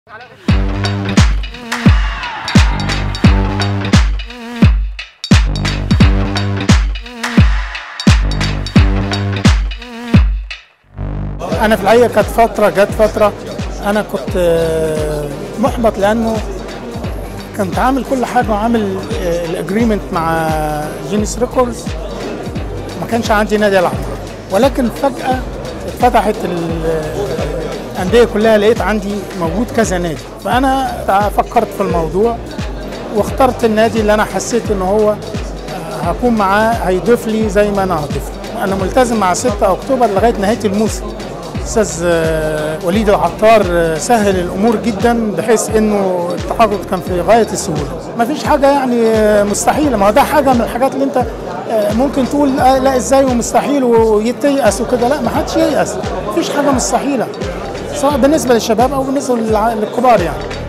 انا في الحقيقه كانت فتره جت فتره انا كنت آه، محبط لانه كنت عامل كل حاجه وعامل الاجريمنت مع جينيس ريكوردز ما كانش عندي نادي العب ولكن فجاه اتفتحت ال- الانديه كلها لقيت عندي موجود كذا نادي فانا تع- فكرت في الموضوع واخترت النادي اللي انا حسيت ان هو آه، هكون معاه هيضيف لي زي ما انا هضيف له. انا ملتزم مع 6 اكتوبر لغايه نهايه الموسم استاذ آه، وليد العطار آه، سهل الامور جدا بحيث انه التحرك كان في غايه السهوله ما فيش حاجه يعني آه، مستحيله ما هو ده حاجه من الحاجات اللي انت آه، ممكن تقول آه، لا ازاي ومستحيل ويتيأس وكده لا ما حدش ييأس مفيش حاجه مستحيله سواء بالنسبه للشباب او بالنسبه للع- للكبار يعني